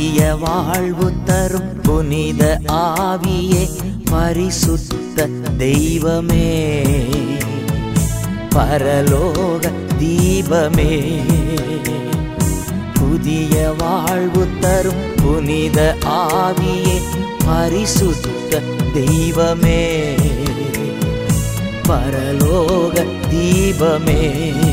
புதிய வாழ்வு தரும் புனித ஆவியே பரிசுத்த தெய்வமே பரலோக தீபமே புதிய வாழ்வு தரும் புனித ஆவியே பரிசுத்த தெய்வமே பரலோக தீபமே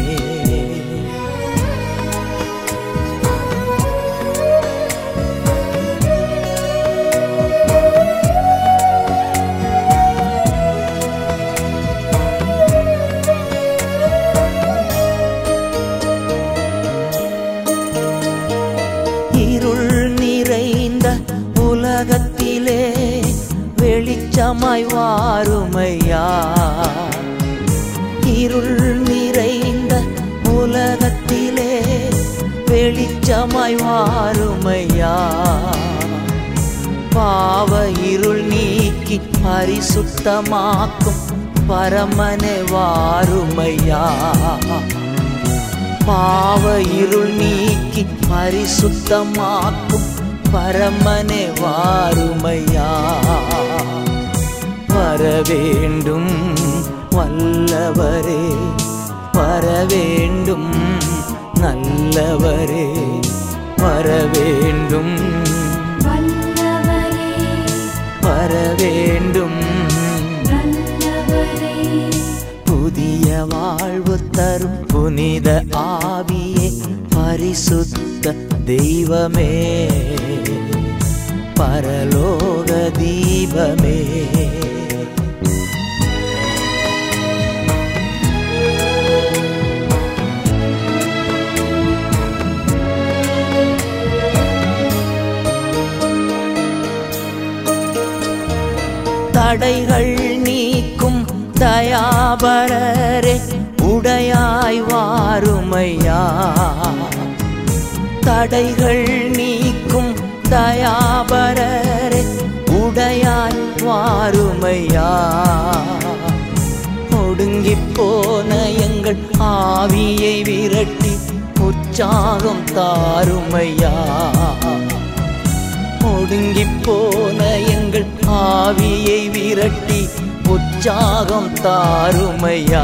இருள் நிறைந்த உலகத்திலே வெளிச்சமாய் வாருமையா இருள் நிறைந்த உலகத்திலே வெளிச்சமாய் வாருமையா பாவ இருள் நீக்கி பரிசுத்தமாக்கும் பரமனே வாருமையா பாவ இருள் நீக்கி பரிசுத்தமாக்கும் பரமனே வாருமையா வரவேண்டும் வல்லவரே வரவேண்டும் நல்லவரே வரவேண்டும் வல்லவரே வரவேண்டும் நல்லவரே புதிய வாழ்வு தரும் புனித ஆவியே பரிசுத்த தெய்வமே பரலோக தீபமே தடைகள் நீக்கும் தயாபரரே உடையாய் வாருமையா தடைகள் நீக்கும் தயாபரரே உடையாய் வாருமையா ஒடுங்கிப் போன எங்கள் ஆவியை விரட்டி உற்சாகம் தாருமையா ஒடுங்கிப் போன எங்கள் ஆவியை விரட்டி உற்சாகம் தாருமையா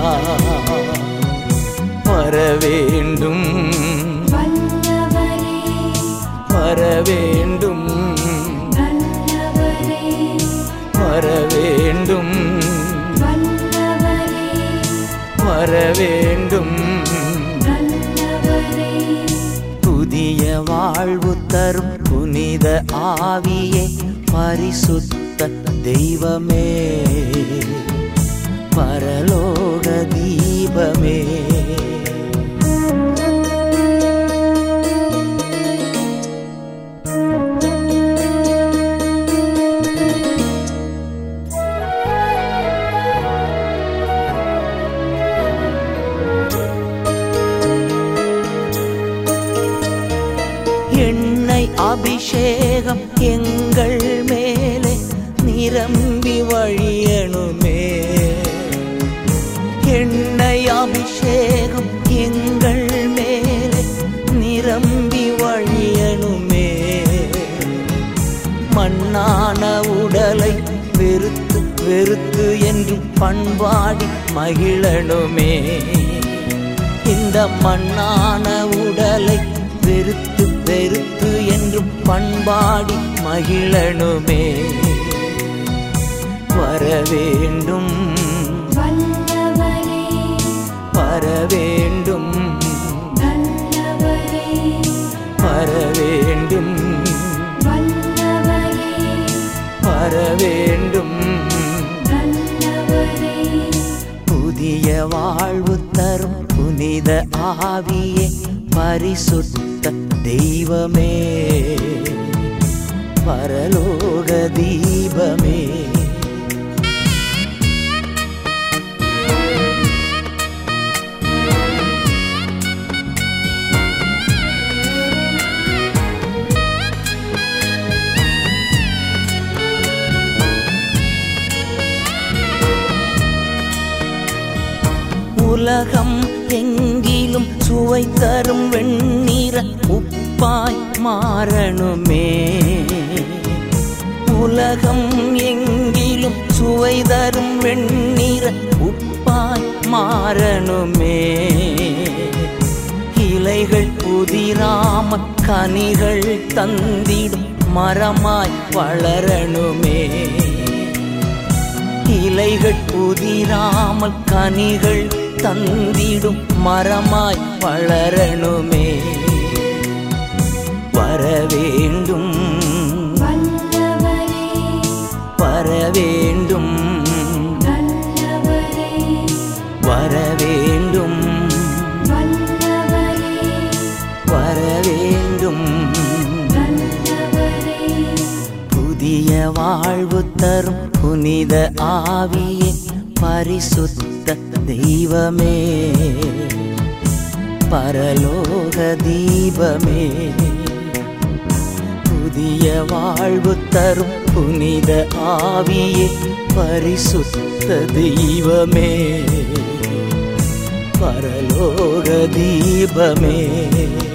வரவேண்டும் வல்லவரே வரவேண்டும் நல்லவரே வரவேண்டும் வல்லவரே வரவேண்டும் நல்லவரே புதிய வாழ்வு தரும் புனித ஆவியே பரிசுத்த தெய்வமே பரலோக தீபமே எண்ணெய் அபிஷேகம் எங்கள் மேலே நிரம்பி வழியணுமே எண்ணெய் அபிஷேகம் எங்கள் மேலே நிரம்பி வழியணுமே மண்ணான உடலை வெறுத்து வெறுத்து என்று பண்பாடி மகிழணுமே இந்த மண்ணான உடலை வெறுத்து வெறுத்து என்றும் பண்பாடி மகிழணுமே வரவேண்டும் வல்லவரே வரவேண்டும் நல்லவரே வரவேண்டும் வல்லவரே வரவேண்டும் நல்லவரே புதிய வாழ்வு தரும் புனித ஆவியே பரிசுத்த தெய்வமே பரலோக தீபமே உலகம் எங்கிலும் சுவை தரும் வெண்ணீர உப்பு உப்பாய் மாறணுமே உலகம் எங்கிலும் சுவை தரும் வெண்ணிற உப்பாய் மாறணுமே இலைகள் புதிராம கனிகள் தந்திடும் மரமாய் வளரணுமே இலைகள் புதிராமல் கனிகள் தந்திடும் மரமாய் வளரணுமே வரவேண்டும் வல்லவரே வரவேண்டும் நல்லவரே வரவேண்டும் வல்லவரே வரவேண்டும் நல்லவரே புதிய வாழ்வு தரும் புனித ஆவியே பரிசுத்த தெய்வமே பரலோக தீபமே புதிய வாழ்வு தரும் புனித ஆவியே பரிசுத்த தெய்வமே பரலோக தீபமே